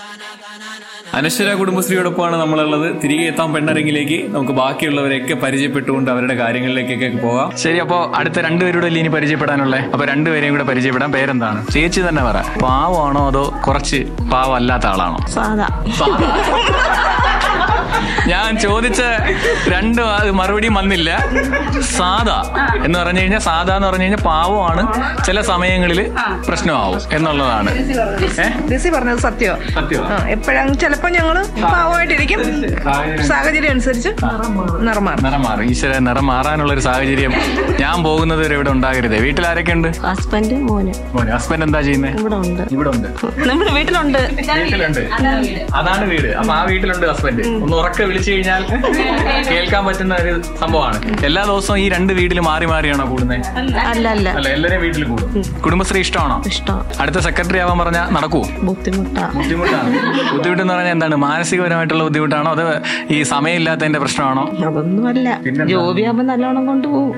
അനശ്വര കുടുംബശ്രീയോടൊപ്പമാണ് നമ്മളുള്ളത് തിരികെ എത്താൻ പെണ്ണരങ്ങിലേക്ക് നമുക്ക് ബാക്കിയുള്ളവരെയൊക്കെ പരിചയപ്പെട്ടുകൊണ്ട് അവരുടെ കാര്യങ്ങളിലേക്കൊക്കെ പോകാം ശരി അപ്പോ അടുത്ത രണ്ടുപേരുടെ അല്ലേ ഇനി പരിചയപ്പെടാനുള്ളേ അപ്പൊ രണ്ടുപേരെയും കൂടെ പരിചയപ്പെടാൻ പേരെന്താണ് ചേച്ചി തന്നെ പറ പാവമാണോ അതോ കുറച്ച് പാവം അല്ലാത്ത ആളാണോ സാധാ ഞാൻ ചോദിച്ച രണ്ട് വാ- മറുപടിയും വന്നില്ല സാധാ എന്ന് പറഞ്ഞു കഴിഞ്ഞാൽ സാധാ എന്ന് പറഞ്ഞു കഴിഞ്ഞാൽ പാവമാണ് ചില സമയങ്ങളിൽ പ്രശ്നമാവും എന്നുള്ളതാണ് ഏ? ലിസി പറഞ്ഞത് സത്യോ സത്യമോ? ആ എപ്പോഴും ചിലപ്പോ ഞങ്ങള് പാവമായിട്ടിരിക്കും സാഹചര്യം അനുസരിച്ച് നിറം മാറും നിറം മാറും ഈശ്വര നിറം മാറാനുള്ള ഒരു സാഹചര്യം ഞാൻ പോകുന്നത് വരെ ഇവിടെ ഉണ്ടാകരുത് വീട്ടിൽ ആരൊക്കെ ഉണ്ട് ഹസ്ബൻഡ് മോന് മോനെ ഹസ്ബൻഡ് എന്താ ചെയ്യുന്നത് ഇവിടെ ഉണ്ട് ഇവിടെ ഉണ്ട് നമ്മുടെ വീട്ടിലുണ്ട് വീട്ടിലുണ്ട് അതാണ് വീട് അപ്പൊ ആ വീട്ടിലുണ്ട് ഹസ്ബൻഡ് ഒന്ന് ഉറക്കെ വിളിച്ചു കഴിഞ്ഞാൽ കേൾക്കാൻ പറ്റുന്ന ഒരു സംഭവമാണ് എല്ലാ ദിവസവും ഈ രണ്ട് വീട്ടിൽ മാറി മാറിയാണോ കൂടുന്നത് അല്ല അല്ല അല്ല എല്ലാവരും വീട്ടിൽ കൂടും കുടുംബശ്രീ ഇഷ്ടമാണോ ഇഷ്ടം അടുത്ത സെക്രട്ടറി ആവാൻ പറഞ്ഞാൽ നടക്കുവോ ബുദ്ധിമുട്ടാ ബുദ്ധിമുട്ടാണ് ബുദ്ധിമുട്ടെന്ന് പറഞ്ഞാൽ എന്താണ് മാനസികപരമായിട്ടുള്ള ബുദ്ധിമുട്ടാണോ അത് ഈ സമയമില്ലാത്തതിന്റെ പ്രശ്നമാണോ അതൊന്നുമല്ല ജോബിയാകുമ്പോ നല്ലോണം കൊണ്ടുപോകും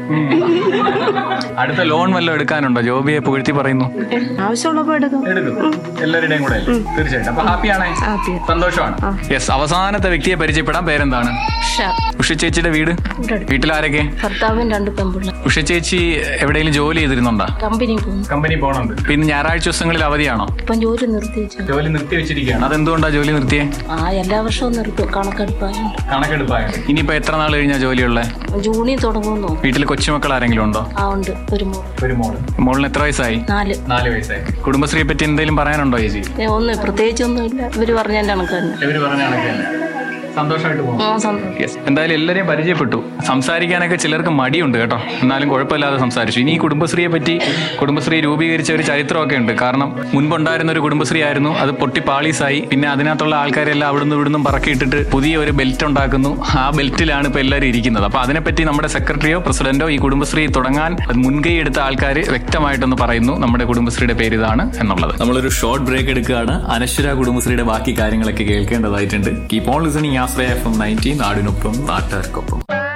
അടുത്ത ലോൺ വല്ലതും എടുക്കാനുണ്ടോ ജോബിയെ പുകഴ്ത്തി പറയുന്നു ആവശ്യമുള്ളപ്പോ എടുക്കും എടുക്കും എല്ലാവരുടെയും കൂടെ അല്ലേ? തീർച്ചയായിട്ടും അപ്പൊ ഹാപ്പിയാണേ Happy. സന്തോഷമാണ് യെസ് അവസാനത്തെ വ്യക്തിയെ പരിചയപ്പെടാൻ പേരെന്താണ് ഉഷ ചേച്ചിയുടെ വീട് വീട്ടിലാരൊക്കെ ഭർത്താവും രണ്ട് പെമ്പിള്ള ഉഷ ചേച്ചി എവിടെയെങ്കിലും ജോലി ചെയ്തിരുന്നുണ്ടോ കമ്പനി പോകും കമ്പനി പോകണുണ്ട് പിന്നെ ഞായറാഴ്ച ദിവസങ്ങളിൽ അവധിയാണോ ഇപ്പം ജോലി നിർത്തി വെച്ചു ജോലി നിർത്തി വെച്ചിരിക്കുകയാണ് അതെന്തുകൊണ്ടാ ജോലി നിർത്തിയേ ആ എല്ലാ വർഷവും നിർത്തും കണക്കെടുപ്പായുണ്ട് കണക്കെടുപ്പായ ഇനിയിപ്പോ എത്ര നാൾ കഴിഞ്ഞാ ജോലിയുള്ള ജൂണിൽ തുടങ്ങുന്നു വീട്ടിൽ കൊച്ചുമക്കൾ ആരെങ്കിലും ഉണ്ടോ ആ ഉണ്ട് ഒരു മോൾ ഒരു മോള് മോളിന് എത്ര വയസ്സായി നാല് നാല് വയസ്സായി കുടുംബശ്രീയെ പറ്റി എന്തെങ്കിലും പറയാനുണ്ടോ ചേച്ചി ഏ, ഒന്ന് പ്രത്യേകിച്ചൊന്നും ഇല്ല ഇവര് പറഞ്ഞ എന്റെ കണക്ക് തന്നെ ഇവര് പറഞ്ഞ സന്തോഷമായിട്ട് പോകും ആ സന്തോഷം യെസ് എന്തായാലും എല്ലാവരെയും പരിചയപ്പെട്ടു സംസാരിക്കാനൊക്കെ ചിലർക്ക് മടിയുണ്ട് കേട്ടോ എന്നാലും കുഴപ്പമില്ലാതെ സംസാരിച്ചു ഇനി ഈ കുടുംബശ്രീയെ പറ്റി കുടുംബശ്രീ രൂപീകരിച്ച ഒരു ചരിത്രമൊക്കെ ഉണ്ട് കാരണം മുൻപുണ്ടായിരുന്ന ഒരു കുടുംബശ്രീ ആയിരുന്നു അത് പൊട്ടി പാളീസായി പിന്നെ അതിനകത്തുള്ള ആൾക്കാരെല്ലാം അവിടുന്ന് ഇവിടുന്നും പറക്കിയിട്ടിട്ട് പുതിയ ഒരു ബെൽറ്റ് ഉണ്ടാക്കുന്നു ആ ബെൽറ്റിലാണ് ഇപ്പൊ എല്ലാവരും ഇരിക്കുന്നത് അപ്പൊ അതിനെപ്പറ്റി നമ്മുടെ സെക്രട്ടറിയോ പ്രസിഡന്റോ ഈ കുടുംബശ്രീ തുടങ്ങാൻ അത് മുൻകൈ എടുത്ത ആൾക്കാർ വ്യക്തമായിട്ടൊന്ന് പറയുന്നു നമ്മുടെ കുടുംബശ്രീയുടെ പേര് ഇതാണ് എന്നുള്ളത് നമ്മളൊരു ഷോർട്ട് ബ്രേക്ക് എടുക്കുകയാണ് അനശ്വര കുടുംബശ്രീയുടെ ബാക്കി കാര്യങ്ങളൊക്കെ കേൾക്കേണ്ടതായിട്ടുണ്ട് keep on listening Ashraya FM എം നയൻറ്റീൻ നാടിനൊപ്പം നാട്ടുകാർക്കൊപ്പം